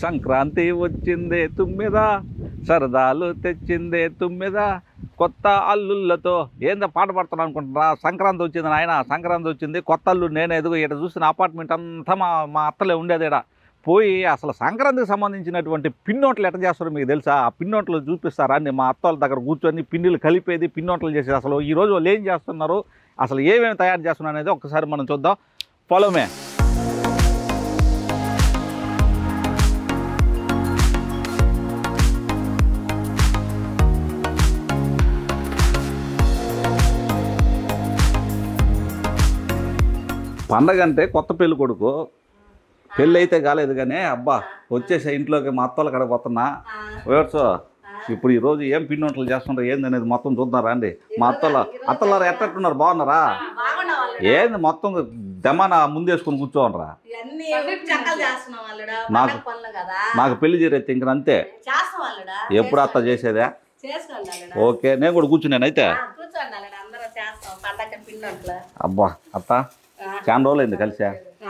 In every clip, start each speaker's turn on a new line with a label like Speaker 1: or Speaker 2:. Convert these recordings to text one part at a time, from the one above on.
Speaker 1: సంక్రాంతి వచ్చిందే తుమ్మిద సరదాలు తెచ్చిందే తుమ్మిద కొత్త అల్లుళ్ళతో ఏందో పాట పడుతున్నాను అనుకుంటున్నా సంక్రాంతి వచ్చింది నాయన సంక్రాంతి వచ్చింది కొత్త అల్లు నేను ఎదుగు ఇక్కడ చూసిన అపార్ట్మెంట్ అంతా మా మా అత్తలే ఉండేది ఈడ పోయి అసలు సంక్రాంతికి సంబంధించినటువంటి పిన్నోట్లు ఎట్లా చేస్తారో మీకు తెలుసా ఆ పిన్నోట్లు చూపిస్తారా అని మా అత్తల దగ్గర కూర్చొని పిండిలు కలిపేది పిన్నోట్లు చేసేది అసలు ఈ రోజు వాళ్ళు ఏం చేస్తున్నారు అసలు ఏమేమి తయారు చేస్తున్నారు అనేది ఒకసారి మనం చూద్దాం పొలమే పండగ అంటే కొత్త పెళ్లి కొడుకు పెళ్ళి అయితే కాలేదు కానీ అబ్బా వచ్చేసే ఇంట్లోకి మా అత్తల కడ పోతున్నా వేర్సో ఇప్పుడు ఈ రోజు ఏం పిండి వంటలు చేస్తుంటారు ఏంది అనేది మొత్తం చూద్దారా అండి మా అత్తల అత్తలారు ఎట్టట్టున్నారు బాగున్నారా ఏంది మొత్తం దమాన ముందేసుకుని కూర్చోనరా
Speaker 2: ఇవన్నీ చక్కలు చేస్తున్నాం వాళ్ళుడా
Speaker 1: నాకు-
Speaker 2: పండగ పనులు కదా
Speaker 1: నాకు పెళ్లి చేరైతే ఇంక అంతే
Speaker 2: చేస్తాం వాళ్ళుడా
Speaker 1: ఎప్పుడు అత్త చేసేదే
Speaker 2: చేసుకోండి వాళ్ళుడా
Speaker 1: ఓకే నేను కూడా కూర్చున్నాను అయితే
Speaker 2: ఆ, కూర్చోండి వాళ్ళుడా అందరూ చేస్తాం పండగ పిండి
Speaker 1: అబ్బా అత్త చాలా రోజులు అయింది కలిసా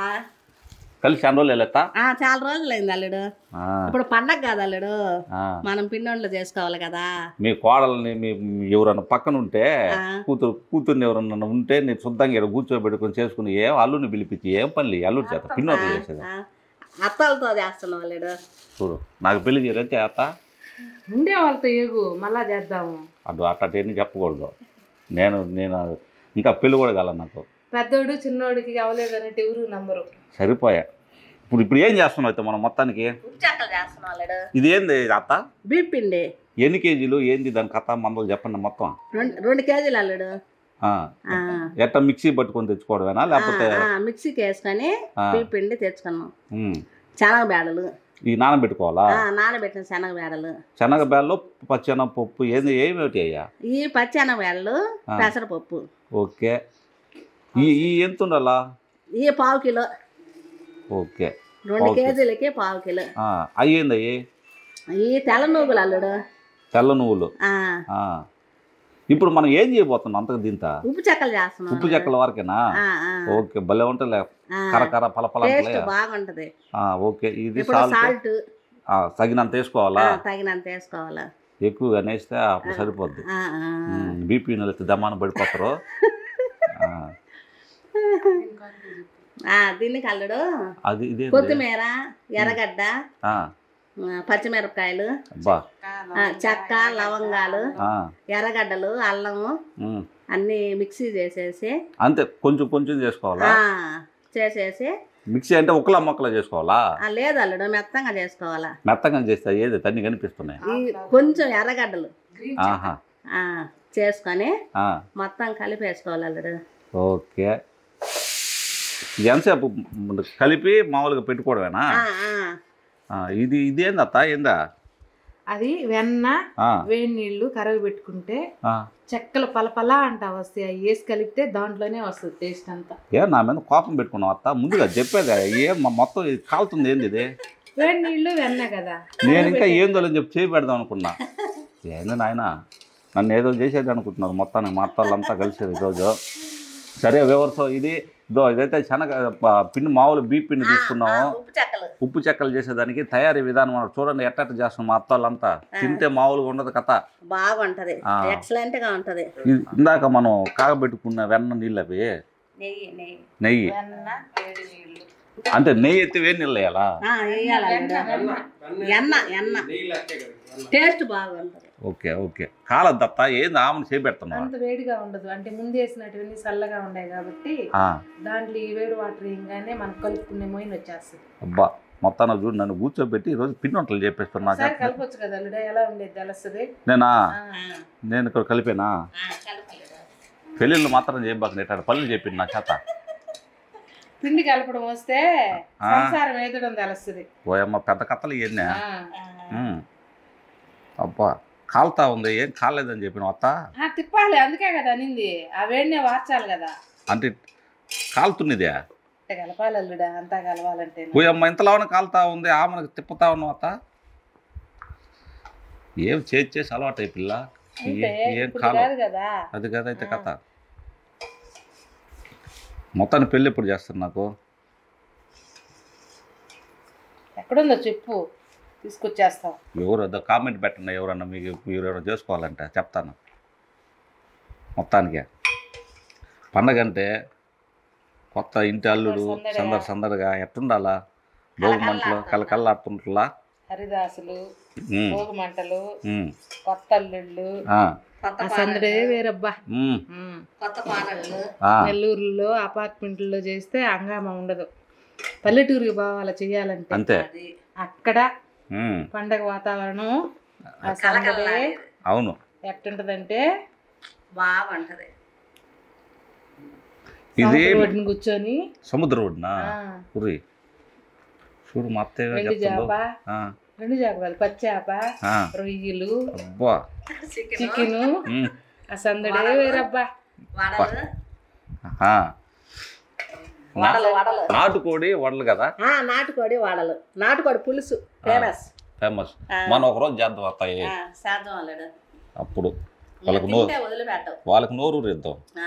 Speaker 1: కలిసి చాలా రోజులు వెళ్ళత్తా
Speaker 2: చాలా రోజులు అయింది అల్లుడు ఇప్పుడు పండగ కాదు అల్లుడు మనం పిండి చేసుకోవాలి కదా
Speaker 1: మీ కోడల్ని మీ మీ ఎవరన్నా పక్కన ఉంటే
Speaker 2: ఆ.
Speaker 1: కూతురు కూతుర్ని ఎవరన్నా ఉంటే నేను శుద్ధంగా ఇక్కడ కూర్చోబెట్టుకొని చేసుకుని ఏం అల్లుని పిలిపించి ఏం పని అల్లుడు చేత పిన్నోట్లు చేసేది
Speaker 2: ఆ, అత్తలతో చేస్తున్నాం అల్లుడు
Speaker 1: చూడు నాకు పెళ్లి చేయరంటే అత్త
Speaker 3: ఉండే వాళ్ళతో ఏగు మళ్ళా చేద్దాము
Speaker 1: అటు అట్టేని చెప్పకూడదు నేను నేను ఇంకా పెళ్లి కూడా కాల నాకు
Speaker 3: పెద్దోడు చిన్నోడికి అవ్వలేదు అనేటి ఎవరు నంబరు
Speaker 1: సరిపోయా ఇప్పుడు ఇప్పుడు ఏం చేస్తున్నావు అయితే మనం మొత్తానికి
Speaker 2: చక్కలు చేస్తున్నాం అల్లుడు
Speaker 1: ఇది ఏంది అత్త
Speaker 2: బీపిండి
Speaker 1: ఎన్ని కేజీలు ఏంది దాని కథ మందలు చెప్పండి మొత్తం
Speaker 2: రెండు రెండు కేజీలు అల్లుడు
Speaker 1: ఆ.
Speaker 2: ఆ,
Speaker 1: ఎట్ట మిక్సీ పట్టుకొని తెచ్చుకోవడమేనా లేకపోతే
Speaker 2: ఆ, ఆ, మిక్సీకి వేసుకొని
Speaker 1: ఆ.
Speaker 2: బీపిండి తెచ్చుకున్నాం
Speaker 1: ఉమ్.
Speaker 2: శనగ బేడలు
Speaker 1: ఈ నానబెట్టుకోవాలా
Speaker 2: ఆ, నానబెట్టిన శనగ బేడలు
Speaker 1: శనగబేళ్ళు పచ్చెన పప్పు ఏంది ఏమిటి అయ్యా
Speaker 2: ఈ పచ్చెనగ బేడలు
Speaker 1: ఆ.
Speaker 2: పెసరపప్పు
Speaker 1: ఓకే ఈ ఈ ఎంత ఉండాలా
Speaker 2: ఈ పావు కిలో
Speaker 1: ఓకే
Speaker 2: రెండు
Speaker 1: ఓకే.
Speaker 2: కేజీలకి పావు కిలో
Speaker 1: ఆ, అయ్యింది అయ్యి
Speaker 2: ఈ తెల్ల నువ్వులు అల్లుడు
Speaker 1: తెల్ల నువ్వులు
Speaker 2: ఆ,
Speaker 1: ఆ. ఇప్పుడు మనం ఏం చేయబోతున్నాం అంతకు దీంత
Speaker 2: ఉప్పు చెక్కలు చేస్తున్నాం
Speaker 1: ఉప్పు చెక్కల వరకేనా
Speaker 2: ఆ, ఆ,
Speaker 1: ఓకే భలే ఉంటుందిలే
Speaker 2: ఆ.
Speaker 1: కరకర పల పల
Speaker 2: టేస్ట్ బాగుంటది
Speaker 1: ఓకే ఇది
Speaker 2: ఇప్పుడు
Speaker 1: సాల్ట్
Speaker 2: సాల్ట్
Speaker 1: తగినంత వేసుకోవాలా
Speaker 2: తగినంత వేసుకోవాలా
Speaker 1: ఎక్కువగా వేస్తే అప్పుడు సరిపోద్ది
Speaker 2: ఆ, ఆ.
Speaker 1: బీపీ నిలిస్తే దమాన పడిపోతారు ఆ,
Speaker 2: ఆ, దీనికి అల్లుడు
Speaker 1: అది ఇదే
Speaker 2: కొత్తిమీర ఎర్రగడ్డ
Speaker 1: ఆ,
Speaker 2: ఆ, పచ్చిమిరపకాయలు
Speaker 1: అబ్బా
Speaker 2: ఆ, చెక్క లవంగాలు
Speaker 1: ఆ,
Speaker 2: ఎర్రగడ్డలు అల్లము
Speaker 1: ఉమ్.
Speaker 2: అన్నీ మిక్సీ చేసేసి
Speaker 1: అంతే కొంచెం కొంచెం చేసుకోవాలా
Speaker 2: ఆ, చేసేసి
Speaker 1: మిక్సీ అంటే ఉక్కల మొక్కలు చేసుకోవాలా
Speaker 2: ఆ, లేదు అల్లుడు మెత్తంగా చేసుకోవాలా
Speaker 1: మెత్తగా చేస్తే ఏది తన్ని కనిపిస్తున్నాయి
Speaker 2: ఈ కొంచెం ఎర్రగడ్డలు
Speaker 1: ఆహా
Speaker 2: ఆ, చేసుకొని
Speaker 1: ఆ,
Speaker 2: మొత్తం కలిపేసుకోవాలి అల్లుడు
Speaker 1: ఓకే ఇది ఎంతసేపు కలిపి మామూలుగా పెట్టుకోవడమేనా
Speaker 2: ఆ, ఆ.
Speaker 1: ఆ, ఇది ఇదేంది అత్త ఏందా
Speaker 3: అది వెన్న
Speaker 1: ఆ,
Speaker 3: వేడి నీళ్లు కరగ పెట్టుకుంటే
Speaker 1: ఆ.
Speaker 3: చెక్కలు పలపలా అంట వస్తాయి అవి వేసి కలిపితే దాంట్లోనే వస్తుంది టేస్ట్ అంతా
Speaker 1: ఏ నా మీద కోపం పెట్టుకున్నావు అత్త ముందుగా చెప్పేది ఏం మా- మొత్తం ఇది కాలుతుంది ఏంది ఇది
Speaker 3: వేడి నీళ్లు వెన్న కదా
Speaker 1: నేను ఇంకా ఏందో అని చెప్పి చేయి పెడదాం అనుకున్నా ఏంది నాయన నన్ను ఏదో చేసేది అనుకుంటున్నారు మొత్తానికి మా అత్తలంతా కలిసేది ఈరోజు సరే వివరసో ఇది ఇదో ఇదైతే శనగ ప- పిండి మామూలు బీ పిండి
Speaker 2: ఆ,
Speaker 1: తీసుకున్నాము
Speaker 2: ఉప్పు చెక్కలు
Speaker 1: ఉప్పు చెక్కలు చేసేదానికి తయారీ విధానం మనం చూడండి ఎట్ట చేస్తున్నాం మా అత్తలంతా తింటే మామూలుగా ఉండదు కథ
Speaker 2: బాగుంటది
Speaker 1: ఆ.
Speaker 2: ఎక్సలెంట్ గా ఉంటది
Speaker 1: ఇ- ఇందాక మనం కాగబెట్టుకున్న వెన్న నీళ్ళు అవి
Speaker 2: నెయ్యి నెయ్యి
Speaker 1: నెయ్యి
Speaker 2: వెన్న వేడి నీళ్ళు
Speaker 1: అంటే నెయ్యి ఎత్తి వేడి నీళ్ళు వేయాలా
Speaker 2: ఆ, వేయాలి అల్లుడు. ఎన్న ఎన్న టేస్ట్ బాగుంటది
Speaker 1: ఓకే ఓకే కాలద్దత్త ఏంది ఆమెను చేపెడుతున్నావా
Speaker 3: అంత వేడిగా ఉండదు అంటే ముందు వేసినటువన్నీ చల్లగా ఉన్నాయి కాబట్టి
Speaker 1: ఆ,
Speaker 3: దాంట్లో ఈ వేడి వాటర్ వేయగానే మనం కలుపుకునే మొయిన్ వచ్చేస్తుంది
Speaker 1: అబ్బా మొత్తాన్ని చూడు నన్ను కూర్చోబెట్టి ఈరోజు పిండి వంటలు చేపిస్తున్నా
Speaker 3: ఒకసారి కలపొచ్చు కదా అల్లుడా ఎలా ఉండేది తెలుస్తుంది
Speaker 1: నేనా
Speaker 2: ఆ,
Speaker 1: నేను ఇక్కడ కలిపేనా
Speaker 2: ఆ, కలపాలి.
Speaker 1: పెళ్ళిళ్ళు మాత్రం చేయబాక ఇట్లా పనులు చెప్పింది నా చేత
Speaker 3: పిండి కలపడం వస్తే
Speaker 1: ఆ.
Speaker 3: సంసారం వేదడం తెలుస్తుంది
Speaker 1: ఓయమ్మ పెద్ద కథలు ఇవన్నీ
Speaker 3: ఆ.
Speaker 2: ఆ,
Speaker 1: అబ్బా కాలుతా ఉంది ఏం కాలేదని చెప్పిన అత్త
Speaker 3: ఆ, తిప్పాలి అందుకే కదా అనింది ఆ వేడినే వార్చాలి కదా
Speaker 1: అంటే కాలుతున్నదే
Speaker 3: అంటే కలపాలి అల్లుడా అంతా కలవాలంటే
Speaker 1: ఓయమ్మ ఇంతలోనే కాలుతా ఉంది ఆమెను తిప్పుతా ఉన్నావు అత్త ఏం చేసి చేసి అలవాటు పిల్ల
Speaker 3: అంటే
Speaker 1: ఏ- ఏం
Speaker 3: ఇప్పుడు
Speaker 1: కాలం
Speaker 3: కాదు కదా
Speaker 1: అది కదైతే కథ మొత్తాన్ని పెళ్ళి ఎప్పుడు చేస్తారు నాకు
Speaker 3: ఎక్కడుందో చెప్పు తీసుకొచ్చేస్తాం
Speaker 1: ఎవరు ఏదో కామెంట్ పెట్టండి ఎవరన్నా మీకు మీరు ఎవరైనా చేసుకోవాలంటే చెప్తాను మొత్తానికి పండగ అంటే కొత్త ఇంటి అల్లుడు
Speaker 3: సందడిగా.
Speaker 1: సందడి సందడిగా ఎట్టుండాలా భోగి మంటలు కలకల్లాడుతుంటలా
Speaker 3: హరిదాసులు భోగి మంటలు కొత్త అల్లుళ్ళు
Speaker 2: కొత్త
Speaker 3: ఆ సందడే వేరబ్బా ఉమ్.
Speaker 2: కొత్త పాటలు
Speaker 3: నెల్లూరులో అపార్ట్మెంట్లో చేస్తే హంగామా ఉండదు పల్లెటూరుకి పోవాలా చెయ్యాలంటే
Speaker 1: అంతే
Speaker 2: అది
Speaker 3: అక్కడ
Speaker 1: ఉమ్,
Speaker 3: పండగ వాతావరణం ఆ సందడే
Speaker 1: అవును
Speaker 3: ఎట్టుంటదంటే
Speaker 2: బాగుంటది
Speaker 1: ఇది
Speaker 3: రోడ్డుని కూర్చొని
Speaker 1: సముద్ర ఒడ్డునా
Speaker 3: ఆ,
Speaker 1: ఉరి చూడు మా అత్తయ్య
Speaker 3: రెండు
Speaker 1: చెప్తుందో
Speaker 3: చేప
Speaker 1: ఆ,
Speaker 3: రెండు చేప కాదు పచ్చేప
Speaker 1: ఆ,
Speaker 3: రొయ్యలు
Speaker 1: అబ్బా
Speaker 2: చికెన్
Speaker 3: చికెన్
Speaker 1: ఉమ్,
Speaker 3: ఆ సందడే వేరబ్బా
Speaker 2: వడలు
Speaker 1: ఆ.
Speaker 2: వడలు వడలు
Speaker 1: నాటుకోడి వడలు కదా
Speaker 2: ఆ, నాటుకోడి వడలు నాటుకోడి పులుసు ఫేమస్
Speaker 1: ఫేమస్ మనం ఒక రోజు చేద్దాం అత్తయ్య
Speaker 2: శాతం అల్లుడు
Speaker 1: అప్పుడు వాళ్ళకి నోరు
Speaker 2: తింటే వదిలిపెట్టవు
Speaker 1: వాళ్ళకి నోరు ఊరిద్దాం
Speaker 2: ఆ,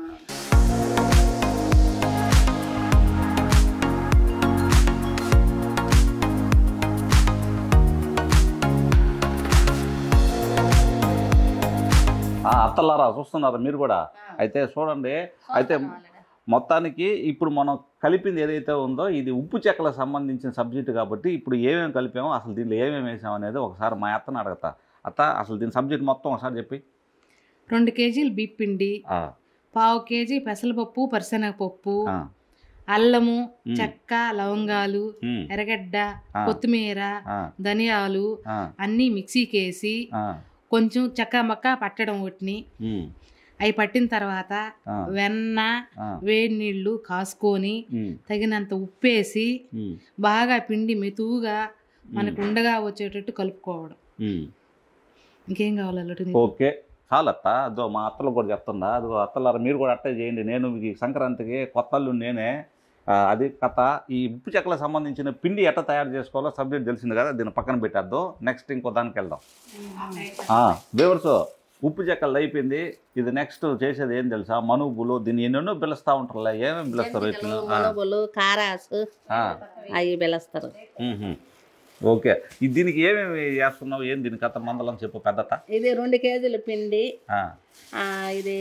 Speaker 1: ఆ, అత్తలారా చూస్తున్నారా మీరు కూడా అయితే చూడండి అయితే మొత్తానికి ఇప్పుడు మనం కలిపింది ఏదైతే ఉందో ఇది ఉప్పు చెక్కలకు సంబంధించిన సబ్జెక్ట్ కాబట్టి ఇప్పుడు ఏమేమి కలిపామో అసలు దీనిలో ఏమేమి వేసాం అనేది ఒకసారి మా అత్తని అడగతా అత్త అసలు దీని సబ్జెక్ట్ మొత్తం ఒకసారి చెప్పి
Speaker 3: రెండు కేజీలు బిప్పిండి
Speaker 1: ఆ,
Speaker 3: పావు కేజీ పెసరపప్పు పరిశనగపప్పు
Speaker 1: ఆ,
Speaker 3: అల్లము
Speaker 1: ఉమ్,
Speaker 3: చెక్క లవంగాలు
Speaker 1: ఉమ్,
Speaker 3: ఎర్రగడ్డ
Speaker 1: ఆ.
Speaker 3: కొత్తిమీర
Speaker 1: ఆ,
Speaker 3: ధనియాలు
Speaker 1: ఆ,
Speaker 3: అన్నీ మిక్సీకి వేసి
Speaker 1: ఆ,
Speaker 3: కొంచెం చెక్క మక్క పట్టడం వాటిని
Speaker 1: ఉమ్,
Speaker 3: అవి పట్టిన తర్వాత
Speaker 1: ఆ,
Speaker 3: వెన్న
Speaker 1: ఆ,
Speaker 3: వేడి నీళ్ళు కాసుకొని
Speaker 1: ఉమ్,
Speaker 3: తగినంత ఉప్పేసి
Speaker 1: ఉమ్,
Speaker 3: బాగా పిండి మెతువుగా మనకు ఉండగా వచ్చేటట్టు కలుపుకోవడం
Speaker 1: ఉమ్.
Speaker 3: ఇంకేం కావాలి అల్లుడు నీకు?
Speaker 1: ఓకే చాలు అత్త అదో మా అత్తలు కూడా చెప్తుందా అదిగో అత్తలారా మీరు కూడా అట్టే చేయండి నేను ఈ సంక్రాంతికి కొత్తళ్ళు నేనే ఆ, అది కథ ఈ ఉప్పు చెక్కలకు సంబంధించిన పిండి ఎట్లా తయారు చేసుకోవాలో సబ్జెక్ట్ తెలిసింది కదా దీన్ని పక్కన పెట్టేద్దాం నెక్స్ట్ ఇంకో దానికి వెళ్దాం బేవర్స్ ఉప్పు చెక్కలు అయిపోయింది ఇది నెక్స్ట్ చేసేది ఏం తెలుసా మనుబులు దీన్ని ఎన్నెన్నో పిలుస్తూ ఉంటారులే ఏమేమి పిలుస్తారు ఇట్లా ఆ,
Speaker 2: మునుగులు కారాసు
Speaker 1: ఆ,
Speaker 2: అవి పిలుస్తారు
Speaker 1: మ్హూ. ఓకే ఇది దీనికి ఏమేమి చేస్తున్నావు ఏం దీని కథ మందలం చెప్పు పెద్దత
Speaker 2: ఇది రెండు కేజీల పిండి
Speaker 1: ఆ,
Speaker 2: ఆ, ఇది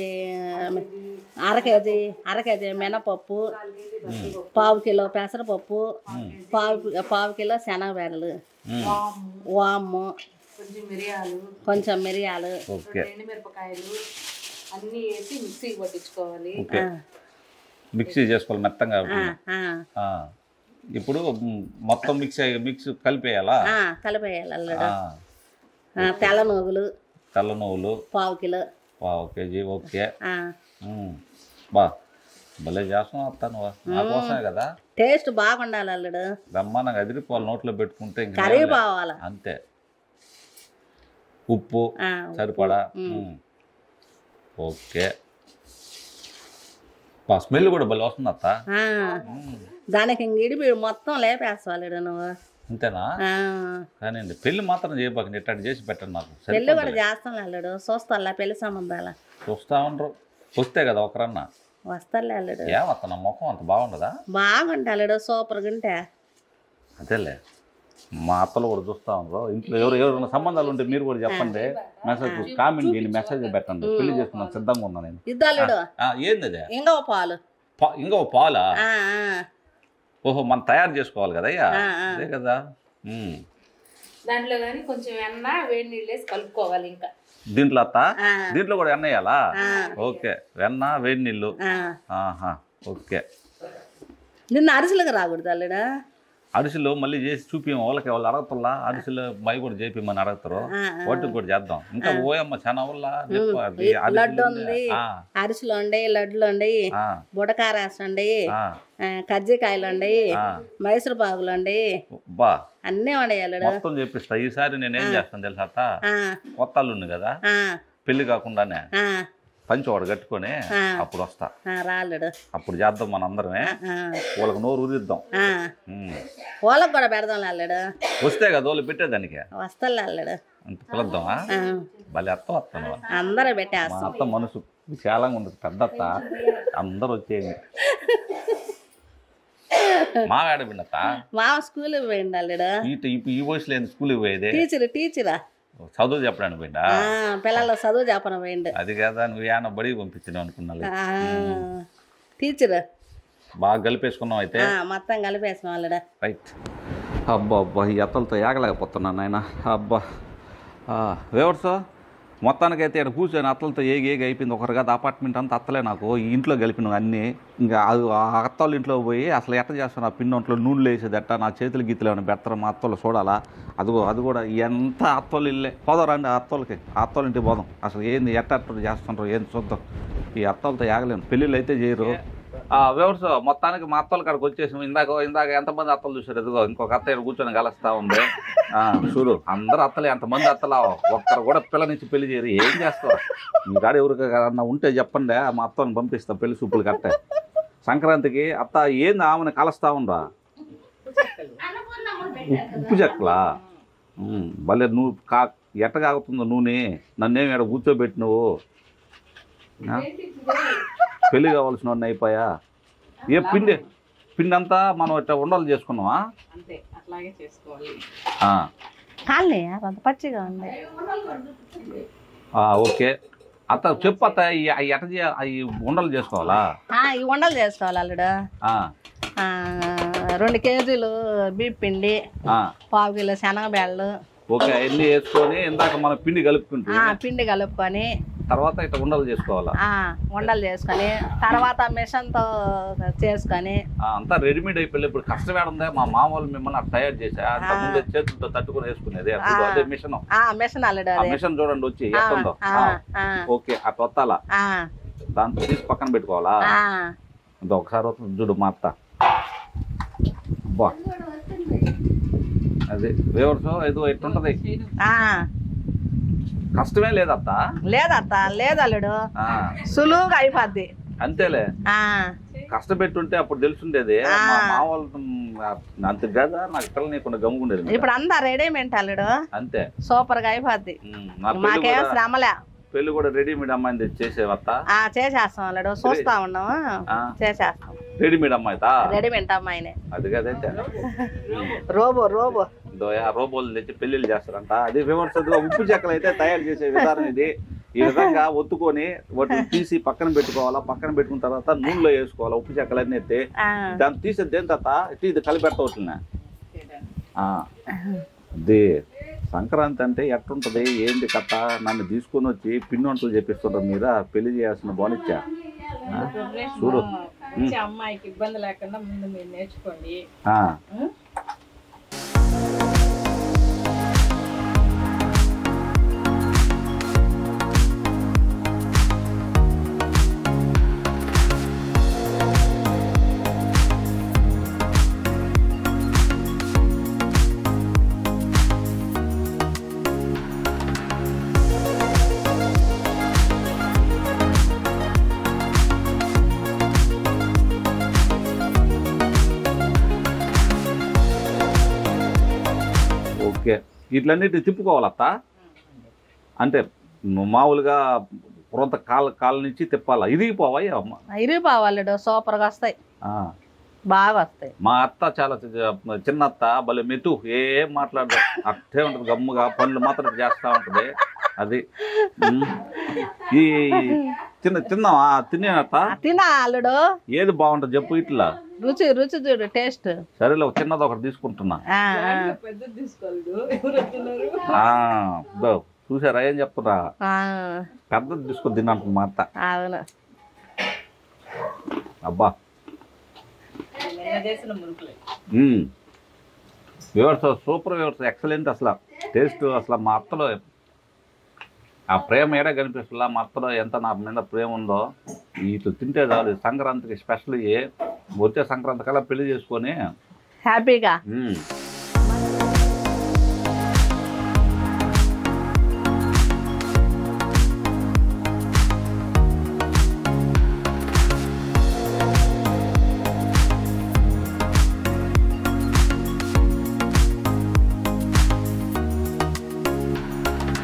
Speaker 2: అర కేజీ అర కేజీ మినపప్పు పావు కిలో పెసరపప్పు పావు పావు కిలో శనగబెడలు
Speaker 1: మ్,
Speaker 2: వాము
Speaker 3: కొంచెం మిరియాలు
Speaker 2: కొంచెం మిరియాలు
Speaker 1: ఓకే
Speaker 3: ఎండుమిరపకాయలు అన్నీ వేసి మిక్సీకి పట్టించుకోవాలి
Speaker 1: ఓకే మిక్సీ చేసుకోవాలి మెత్తంగా
Speaker 2: ఆ, ఆ,
Speaker 1: ఆ. ఇప్పుడు మ్, మొత్తం మిక్స్ అయ్యి మిక్స్ కలిపేయాలా
Speaker 2: ఆ, కలిపేయాలి అల్లుడు
Speaker 1: ఆ.
Speaker 2: ఆ, తెల్ల నువ్వులు
Speaker 1: తెల్ల నువ్వులు
Speaker 2: పావు కిలో
Speaker 1: పావు కేజీ ఓకే
Speaker 2: ఆ,
Speaker 1: మ్. బా భలే చేస్తున్నావు అత్త నువ్వు నా కోసమే కదా
Speaker 2: టేస్ట్ బాగుండాలి అల్లుడు
Speaker 1: బ్రహ్మాండంగా అదిరిపోవాలి నోట్లో పెట్టుకుంటే ఇంక
Speaker 2: కర్రీ
Speaker 1: ఏం లేదు.
Speaker 2: పోవాలి
Speaker 1: అంతే ఉప్పు
Speaker 2: ఆ,
Speaker 1: సరిపడా మ్. ఓకే బా స్మెల్ కూడా భలే వస్తుంది అత్త
Speaker 2: ఆ,
Speaker 1: మ్.
Speaker 2: దానికి ఇంక ఇడిపి మొత్తం లేపేస్తావు అల్లుడు నువ్వు
Speaker 1: అంతేనా
Speaker 2: ఆ,
Speaker 1: కానీ పెళ్లి మాత్రం చేయబాకండి ఇట్లా చేసి పెట్టండి నాకు
Speaker 2: పెళ్ళి కూడా
Speaker 1: సరిపోతుంది.
Speaker 2: చేస్తాం అల్లుడు చూస్తాలా పెళ్లి సంబంధాల
Speaker 1: చూస్తా ఉండరు వస్తే కదా ఒకరన్నా
Speaker 2: వస్తాలే అల్లుడు
Speaker 1: ఏమత్త నా ముఖం అంత బాగుండదా
Speaker 2: బాగుంటే అల్లుడు సూపర్గా ఉంటే
Speaker 1: అదేలే మా అత్తలు కూడా చూస్తా ఉండరు ఇంట్లో ఎవరు ఎవరైనా సంబంధాలు ఉంటే మీరు కూడా చెప్పండి మెసేజ్ కామెంట్ చేయండి మెసేజ్ పెట్టండి పెళ్లి చేసుకున్నాను సిద్ధంగా ఉన్నా నేను
Speaker 2: ఇద్దు అల్లుడు
Speaker 1: ఆ, ఏంది అదే
Speaker 2: ఇంకో పాలు
Speaker 1: పా- ఇంకో పాలా
Speaker 2: ఆ, ఆ,
Speaker 1: ఓహో మనం తయారు చేసుకోవాలి కదా అయ్యా
Speaker 2: ఆ, ఆ.
Speaker 1: అదే కదా ఉమ్.
Speaker 3: దాంట్లో కానీ కొంచెం వెన్న వేడి నీళ్ళు వేసి కలుపుకోవాలి ఇంకా
Speaker 1: దీంట్లో అత్త
Speaker 2: ఆ,
Speaker 1: దీంట్లో కూడా ఎన్న వేయాలా
Speaker 2: ఆ,
Speaker 1: ఓకే వెన్న వేడి నీళ్ళు
Speaker 2: ఆ.
Speaker 1: ఆహా ఓకే
Speaker 2: నిన్న అరిసెలకు రాకూడదు అల్లుడు
Speaker 1: అరిసెలు మళ్ళీ చేసి చూపిం వాళ్ళకి వాళ్ళు అడగతుల్లా అరిసెలు మై కూడా చేపిమని అడుగుతారు
Speaker 2: ఆ, ఆ.
Speaker 1: వాటికి కూడా చేద్దాం ఇంకా ఓయమ్మ చాలా వల్ల
Speaker 2: ఈ లడ్డు ఉంది అరిసెలు ఉండయి లడ్డులు ఉండయి బుడకారాసు ఉండయి
Speaker 1: ఆ,
Speaker 2: ఆ, కజ్జికాయలు ఉండయి
Speaker 1: ఆ.
Speaker 2: మైసూరు పాకులు ఉండయి
Speaker 1: బా
Speaker 2: అన్నీ ఉండయి అల్లుడు
Speaker 1: మొత్తం చెప్పిస్తా ఈసారి నేను ఏం చేస్తాను తెలుసా అత్త
Speaker 2: ఆ,
Speaker 1: కొత్త అల్లుంది కదా
Speaker 2: ఆ,
Speaker 1: పెళ్లి కాకుండానే
Speaker 2: ఆ,
Speaker 1: పంచి వాడు కట్టుకొని
Speaker 2: ఆ.
Speaker 1: అప్పుడు వస్తా
Speaker 2: ఆ, రా అల్లుడు
Speaker 1: అప్పుడు చేద్దాం మనందరమే
Speaker 2: ఆ,
Speaker 1: వాళ్ళకి నోరు ఊరిద్దాం
Speaker 2: ఆ.
Speaker 1: ఉమ్.
Speaker 2: వాళ్ళకు కూడా పెడదాం అల్లుడు
Speaker 1: వస్తే కదా వాళ్ళు పెట్టేదానికి
Speaker 2: వస్తాలే అల్లుడు
Speaker 1: అంత పిలుద్దామా
Speaker 2: ఆ,
Speaker 1: భలే అత్త వస్తాను
Speaker 2: అందరూ
Speaker 1: మా
Speaker 2: పెట్టేస్తాం
Speaker 1: అత్త మనసు విశాలంగా ఉంటుంది పెద్ద అత్త అందరూ వచ్చేయండి మా వేడ పిండతా
Speaker 2: మా స్కూల్కి పోయిండు అల్లుడు
Speaker 1: ఈ ఈ- ఈ వయసులో ఏంది స్కూల్కి పోయేది
Speaker 2: టీచర్ టీచరా
Speaker 1: చదువు చెప్పడానికి పోయిందా
Speaker 2: ఆ, పిల్లల చదువు చెప్పన పోయిండు
Speaker 1: అది కదా నువ్వు ఏమన్నా బడికి పంపించినావు అనుకున్నా
Speaker 2: ఆ, టీచర్
Speaker 1: బాగా కలిపేసుకున్నావు అయితే
Speaker 2: ఆ, మొత్తం కలిపేసాం అల్లుడు
Speaker 1: రైట్ అబ్బా అబ్బా ఈ అత్తలతో ఏగలేకపోతున్నాను నాయన అబ్బా వేవర్స్ మొత్తానికైతే ఇక్కడ కూర్చొని అత్తలతో ఏగి ఏగి అయిపోయింది ఒకరు కాదు అపార్ట్మెంట్ అంతా అత్తలే నాకు ఈ ఇంట్లో కలిపిన అన్నీ ఇంకా అది ఆ అత్తోళ్ళ ఇంట్లో పోయి అసలు ఎట్ట చేస్తాను ఆ పిండి ఒంట్లో నూనెలు వేసేది ఎట్ట నా చేతులు గీతలు ఏమైనా పెడతారు మా అత్తోళ్ళు చూడాలా అదిగో అది కూడా ఎంత అత్తోళ్ళు ఇల్లే పోదాం రండి ఆ అత్తోళ్ళకి ఆ అత్తోళ్ళ ఇంటికి పోదాం అసలు ఏంది ఎట్ట ఎట్ట చేస్తుంటారు ఏంది చూద్దాం ఈ అత్తోళ్ళతో ఏగలేను పెళ్ళిళ్ళు అయితే చేయరు వ్యవసాయ మొత్తానికి మా అత్తల కాడికి వచ్చేసాం ఇందాక ఇందాక ఎంతమంది అత్తలు చూసారు ఎదుగో ఇంకొక అత్త ఇక్కడ కూర్చొని కలుస్తా ఉంది ఆ, చూడు అందరు అత్తలే ఎంతమంది అత్తలా ఒక్కరు కూడా పిల్లనిచ్చి పెళ్లి చేయరు ఏం చేస్తారు మీ కాడ ఎవరికన్నా ఉంటే చెప్పండి మా అత్తని పంపిస్తా పెళ్లి సూపులు కట్టే సంక్రాంతికి అత్త ఏంది ఆమెను కలుస్తా ఉందా ఉప్పు చెక్కలా ఉమ్, భలే నువ్వు కా ఎట్ట కాగుతుందో నూనె నన్నేమి ఇక్కడ కూర్చోబెట్టి నువ్వు ఆ? పెళ్లి కావాల్సిన వాడిని అయిపోయా ఏ పిండి పిండి అంతా మనం ఇట్లా ఉండలు చేసుకున్నావా
Speaker 3: అంతే అట్లాగే చేసుకోవాలి
Speaker 1: ఆ,
Speaker 2: కాలనీ అంత పచ్చిగా ఉంది
Speaker 1: ఆ, ఓకే అత్త చెప్పు అత్త ఈ ఈ ఎట్ట చేయ ఈ ఉండలు చేసుకోవాలా
Speaker 2: ఆ, ఈ ఉండలు చేసుకోవాలి అల్లుడు
Speaker 1: ఆ,
Speaker 2: ఆ, రెండు కేజీలు బీప్ పిండి
Speaker 1: ఆ,
Speaker 2: పావు కిలో శనగబేళ్ళు
Speaker 1: ఓకే అన్ని వేసుకొని ఇందాక మనం పిండి కలుపుకుంటే
Speaker 2: ఆ, పిండి కలుపుకొని
Speaker 1: తర్వాత ఇట్లా ఉండలు చేసుకోవాలా
Speaker 2: ఆ, ఉండలు చేసుకొని తర్వాత మిషన్తో చేసుకొని
Speaker 1: ఆ, అంతా రెడీమేడ్ అయిపోయి ఇప్పుడు కష్టమేడ ఉందా మా మామూలు మిమ్మల్ని అట్లా తయారు చేసా అంత ముందే చేతులతో తట్టుకొని వేసుకునేది అప్పుడు అదే మిషన్
Speaker 2: ఆ మిషన్ అల్లుడు
Speaker 1: ఆ
Speaker 2: అది
Speaker 1: మిషన్ చూడండి వచ్చి
Speaker 2: ఆ,
Speaker 1: ఎట్టుందో
Speaker 2: ఆ,
Speaker 1: ఆ,
Speaker 2: ఆ,
Speaker 1: ఓకే అట్లా వత్తాలా
Speaker 2: ఆ,
Speaker 1: దాంతో తీసి పక్కన పెట్టుకోవాలా
Speaker 2: ఆ.
Speaker 1: ఇది ఒకసారి వస్తుంది చూడు మా అత్త బా అది వేవర్స్ ఏదో ఎట్టుంటది
Speaker 2: ఆ.
Speaker 1: కష్టమే లేదత్త
Speaker 2: లేదత్త లేదు అల్లుడు
Speaker 1: ఆ,
Speaker 2: సులువుగా అయిపోద్ది
Speaker 1: అంతేలే
Speaker 2: ఆ,
Speaker 1: కష్టపెట్టుంటే అప్పుడు తెలుసుండేది
Speaker 2: ఆ.
Speaker 1: మా మా వాళ్ళు అంత కదా నాకు పిల్లలు నీకుండా గమ్ముకుండేది
Speaker 2: ఇప్పుడు అంతా రెడీమేడ్ అల్లుడు
Speaker 1: అంతే
Speaker 2: సూపర్ గా అయిపోద్ది
Speaker 1: ఉమ్, నా పెళ్లి
Speaker 2: మాకేం
Speaker 1: కూడా
Speaker 2: శ్రమలే
Speaker 1: పెళ్లి కూడా రెడీమేడ్ అమ్మాయిని తెచ్చి చేసేవత్త
Speaker 2: ఆ చేసేస్తాం అల్లుడు చూస్తా ఉన్నాము
Speaker 1: ఆ.
Speaker 2: చేసేస్తాం
Speaker 1: రెడీమేడ్ అమ్మాయితా
Speaker 2: రెడీమేడ్ అమ్మాయిని
Speaker 1: అది కదైతే
Speaker 2: రోబో రోబో
Speaker 1: ఇదో ఆ రోబోలు తెచ్చి పెళ్లిళ్ళు చేస్తారంట అది విమర్శ ఉప్పు చెక్కలు అయితే తయారు చేసే విధానం ఇది ఈ విధంగా ఒత్తుకొని వాటిని తీసి పక్కన పెట్టుకోవాలా పక్కన పెట్టుకున్న తర్వాత నూనెలో వేసుకోవాలా ఉప్పు చెక్కలన్నీ ఎత్తి
Speaker 2: ఆ,
Speaker 1: దాన్ని తీసేది దేని తర్వాత ఇట్టి ఇది కలిపెట్టవచ్చునా ఇది సంక్రాంతి అంటే ఎట్టుంటది ఏంటి కథ నన్ను తీసుకొని వచ్చి పిండి వంటలు చెప్పిస్తుంటారు మీరా పెళ్లి చేయాల్సిన బానిచ్చా ఆ? చూడు
Speaker 3: వచ్చే అమ్మాయికి ఇబ్బంది లేకుండా ముందు మీరు నేర్చుకోండి
Speaker 1: ఆ. ఓకే ఇట్లన్నిటి తిప్పుకోవాలత్త అంటే నువ్వు మామూలుగా కొంత కాల కాల నుంచి తిప్పాలా ఇరిగిపోవాయి అమ్మ
Speaker 2: ఇరిగిపోవాలడు సూపర్ గా వస్తాయి
Speaker 1: ఆ.
Speaker 2: బాగా వస్తాయి
Speaker 1: మా అత్త చాలా చి- చిన్న అత్త భలే మెతు ఏం మాట్లాడదు అట్టే ఉంటుంది గమ్ముగా పనులు మాత్రం చేస్తూ ఉంటుంది అది ఉమ్. ఈ చిన్న తిన్నావా తినేనత్త
Speaker 2: ఆ, తినా అల్లుడు
Speaker 1: ఏది బాగుంటుంది చెప్పు ఇట్లా
Speaker 2: రుచి రుచి చూడు టేస్ట్
Speaker 1: సరేలే ఒక చిన్నది ఒకటి తీసుకుంటున్నా
Speaker 2: ఆ, ఆ,
Speaker 3: పెద్దది తీసుకోవాలి ఎవరు వస్తున్నారు
Speaker 1: ఆ, దో, చూసారా ఏం చెప్తున్నా
Speaker 2: ఆ,
Speaker 1: పెద్దది తీసుకొని తిన్నాను మా అత్త
Speaker 2: అవును
Speaker 1: అబ్బా
Speaker 3: నిన్న చేసిన మురుకులే
Speaker 1: వ్యవస్థ సూపర్ వ్యవస్థ ఎక్సలెంట్ అసలు టేస్ట్ అసలు మా అత్తలో ఆ ప్రేమ ఏడా కనిపిస్తుందా మా అత్తలో ఎంత నా మీద ప్రేమ ఉందో ఇటు తింటే చాలు ఈ సంక్రాంతికి స్పెషల్ ఏ వచ్చే సంక్రాంతి కల్లా పెళ్లి చేసుకొని
Speaker 2: హ్యాపీగా
Speaker 1: మ్మ్.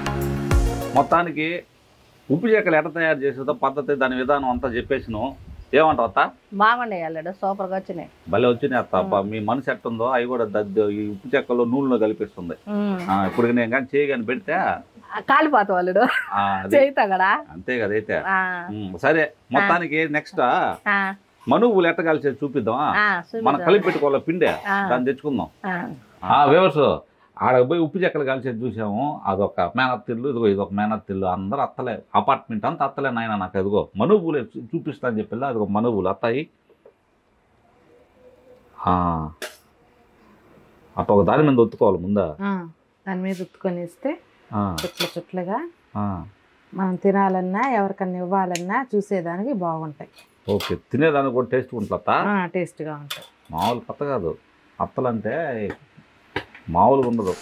Speaker 1: మొత్తానికి ఉప్పు చెక్కలు ఎట్ట తయారు చేసేదో పద్ధతి దాని విధానం అంతా చెప్పేసిను ఏమంటావు అత్త
Speaker 2: బాగుండే అల్లుడు సూపర్గా వచ్చినాయి
Speaker 1: భలే వచ్చినాయి అత్త అబ్బా మీ మనసు ఎట్టుందో అవి కూడా దద్ద ఈ ఉప్పు చెక్కలో నూనెలో కలిపిస్తుంది ఆ, ఇప్పుడు నేను కానీ చేయగాని పెడితే
Speaker 2: కాలిపోతావు అల్లుడు
Speaker 1: ఆ, అది
Speaker 2: చేయితా కూడా
Speaker 1: అంతే కదా అయితే
Speaker 2: ఆ,
Speaker 1: ఉమ్, సరే మొత్తానికి నెక్స్ట్
Speaker 2: ఆ,
Speaker 1: మనువులు ఎట్ట కలిసి చూపిద్దామా
Speaker 2: ఆ,
Speaker 1: మనం
Speaker 2: చూపిద్దాం.
Speaker 1: కలిపి పెట్టుకోవాలి పిండే
Speaker 2: ఆ.
Speaker 1: దాన్ని తెచ్చుకుందాం
Speaker 2: ఆ,
Speaker 1: ఆ వేవర్స్ ఆడ పోయి ఉప్పు చెక్కలు కలిసేది చూసాము అదొక మేనత్తిల్లు ఇదిగో ఇదొక మేనత్తిల్లు అందరూ అత్తలే అపార్ట్మెంట్ అంతా అత్తలే నాయన నాకు అదిగో మనువులే చూ- చూపిస్తా అని చెప్పి అదిగో మనువులు అత్తాయి ఆ. అట్ట ఒక దాని మీద ఒత్తుకోవాలి ముందా
Speaker 3: ఆ, దాని మీద ఉత్తుకొని ఇస్తే
Speaker 1: ఆ,
Speaker 3: చుట్ల చుట్లుగా
Speaker 1: ఆ.
Speaker 3: మనం తినాలన్నా ఎవరికన్నా ఇవ్వాలన్నా చూసేదానికి బాగుంటాయి
Speaker 1: ఓకే తినేదానికి కూడా టేస్ట్ ఉంటుంది అత్త
Speaker 3: ఆ, టేస్ట్గా ఉంటాయి
Speaker 1: మామూలు కొత్త కాదు అత్తలంటే మామూలుగా ఉండదు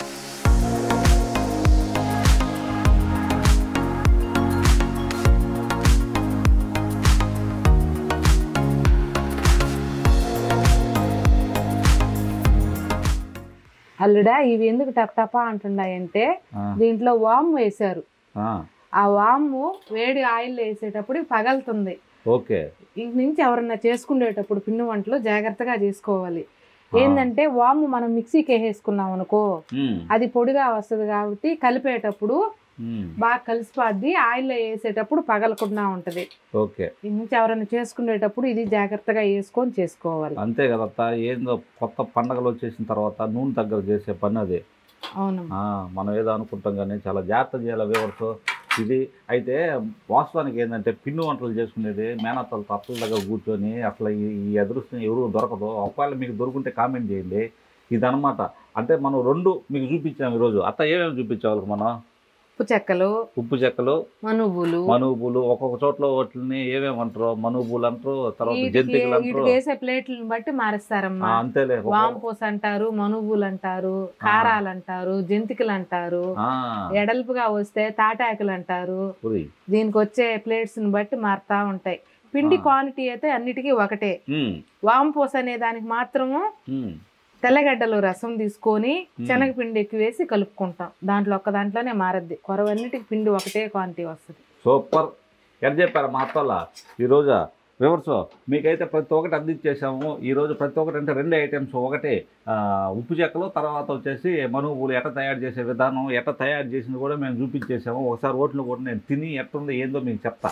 Speaker 3: అల్లుడా ఇవి ఎందుకు టప్ టపా అంటున్నాయంటే
Speaker 1: ఆ,
Speaker 3: దీంట్లో వాము వేశారు
Speaker 1: ఆ,
Speaker 3: ఆ వాము వేడి ఆయిల్ వేసేటప్పుడు పగలుతుంది
Speaker 1: ఓకే
Speaker 3: ఇంక నుంచి ఎవరన్నా చేసుకునేటప్పుడు పిండి వంటలు జాగ్రత్తగా చేసుకోవాలి ఏంటంటే వాము మనం మిక్సీకి వేసేసుకున్నాం అనుకో
Speaker 1: ఉమ్,
Speaker 3: అది పొడిగా వస్తుంది కాబట్టి కలిపేటప్పుడు
Speaker 1: ఉమ్,
Speaker 3: బాగా కలిసిపోద్ది ఆయిల్లో వేసేటప్పుడు పగలకుండా ఉంటది
Speaker 1: ఓకే
Speaker 3: ఇంక నుంచి ఎవరైనా చేసుకునేటప్పుడు ఇది జాగ్రత్తగా వేసుకొని చేసుకోవాలి
Speaker 1: అంతే కదత్త ఏందో కొత్త పండగలు వచ్చేసిన తర్వాత నూనె దగ్గర చేసే పని అది
Speaker 3: అవును
Speaker 1: ఆ, మనం ఏదో అనుకుంటాం కానీ చాలా జాగ్రత్త చేయాలి వివర్స్ ఇది అయితే వాస్తవానికి ఏంటంటే పిండి వంటలు చేసుకునేది మేనత్తలతో అత్తల దగ్గర కూర్చొని అసలు ఈ ఈ అదృష్టం ఎవరు దొరకదు ఒకవేళ మీకు దొరుకుంటే కామెంట్ చేయండి ఇదనమాట అంటే మనం రెండు మీకు చూపించాము ఈరోజు అత్త ఏమేమి చూపించాం వాళ్ళకి మనం
Speaker 3: ఉప్పు చెక్కలు
Speaker 1: ఉప్పు చెక్కలు
Speaker 3: మనువులు
Speaker 1: మనువులు ఒక్కొక్క చోట్ల వాటిని ఏమేమి అంటారు మనువులు అంటారు తర్వాత
Speaker 3: వీటికి
Speaker 1: జంతికలు అంటారు
Speaker 3: వీటికి వేసే ప్లేట్లను బట్టి
Speaker 1: ఆ,
Speaker 3: మారుస్తారమ్మా
Speaker 1: అంతేలే ఒక్కొక్క-
Speaker 3: వాంపోస్ అంటారు మనువులు అంటారు కారాలు అంటారు జంతికలు అంటారు
Speaker 1: ఆ,
Speaker 3: ఎడల్పుగా వస్తే తాటాకులు అంటారు
Speaker 1: ఉరి.
Speaker 3: దీనికి వచ్చే ప్లేట్స్ ని బట్టి మారుతా ఉంటాయి పిండి
Speaker 1: ఆ.
Speaker 3: క్వాలిటీ అయితే అన్నిటికీ ఒకటే
Speaker 1: ఉమ్,
Speaker 3: వాంపోస్ అనే దానికి మాత్రము
Speaker 1: ఉమ్.
Speaker 3: తెల్లగడ్డలు రసం తీసుకొని
Speaker 1: మ్మ్.
Speaker 3: శనగపిండి ఎక్కువ వేసి కలుపుకుంటాం దాంట్లో ఒక్క దాంట్లోనే మారద్ది కొరవన్నిటికి పిండి ఒకటే క్వాంటిటీ వస్తుంది
Speaker 1: సూపర్ ఎట్ చెప్పారు మా అత్తోళ్ళ ఈరోజు రివర్స్ మీకైతే ప్రతి ఒక్కటి అందించేసాము ఈరోజు ప్రతి ఒక్కటి అంటే రెండు ఐటమ్స్ ఒకటి ఆ, ఉప్పు చెక్కలు తర్వాత వచ్చేసి మనువులు ఎట్ట తయారు చేసే విధానం ఎట్ట తయారు చేసింది కూడా మేము చూపించేసాము ఒకసారి ఓట్లు కూడా నేను తిని ఎట్టుంది ఏందో మీకు చెప్తా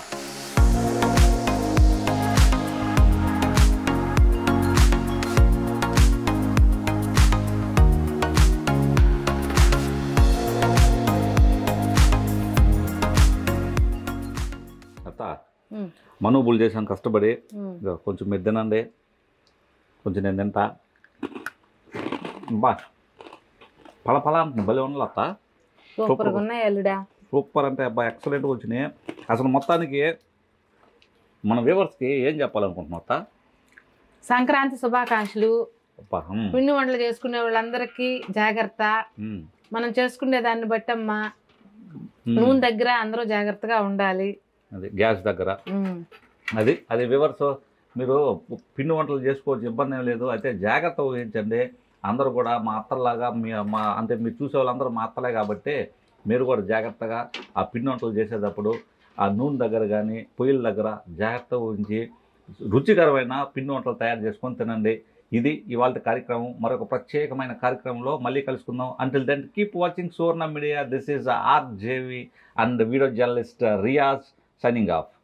Speaker 1: అత్త
Speaker 3: మ్మ్.
Speaker 1: మనువులు చేసాను కష్టపడి
Speaker 3: మ్మ్.
Speaker 1: ఇదిగో కొంచెం మీరు తినండి కొంచెం నేను తింటా బా పల పల అంటుంది భలే ఉండాలి అత్త
Speaker 3: సూపర్ గా ఉన్నాయి అల్లుడా
Speaker 1: సూపర్ అంటే అబ్బా ఎక్సలెంట్గా వచ్చినాయి అసలు మొత్తానికి మన వ్యూవర్స్కి ఏం చెప్పాలనుకుంటున్నావు అత్త
Speaker 3: సంక్రాంతి శుభాకాంక్షలు
Speaker 1: అబ్బా మ్,
Speaker 3: పిండి వంటలు చేసుకునే వాళ్ళందరికీ జాగ్రత్త
Speaker 1: మ్,
Speaker 3: మనం చేసుకునే దాన్ని బట్టి అమ్మా
Speaker 1: మ్.
Speaker 3: నూనె దగ్గర అందరూ జాగ్రత్తగా ఉండాలి
Speaker 1: అది గ్యాస్ దగ్గర
Speaker 3: మ్మ్.
Speaker 1: అది అది వివర్స్ మీరు పిండి వంటలు చేసుకోవచ్చు ఇబ్బంది ఏం లేదు అయితే జాగ్రత్త వహించండి అందరూ కూడా మా అత్తలాగా మీ మా అంటే మీరు చూసే వాళ్ళందరూ మా అత్తలే కాబట్టి మీరు కూడా జాగ్రత్తగా ఆ పిండి వంటలు చేసేటప్పుడు ఆ నూనె దగ్గర కానీ పొయ్యిల దగ్గర జాగ్రత్త వహించి రుచికరమైన పిండి వంటలు తయారు చేసుకొని తినండి ఇది ఇవాళ కార్యక్రమం మరొక ప్రత్యేకమైన కార్యక్రమంలో మళ్ళీ కలుసుకుందాం until then keep watching Suvarna media this is R J V and video journalist Riyaz signing of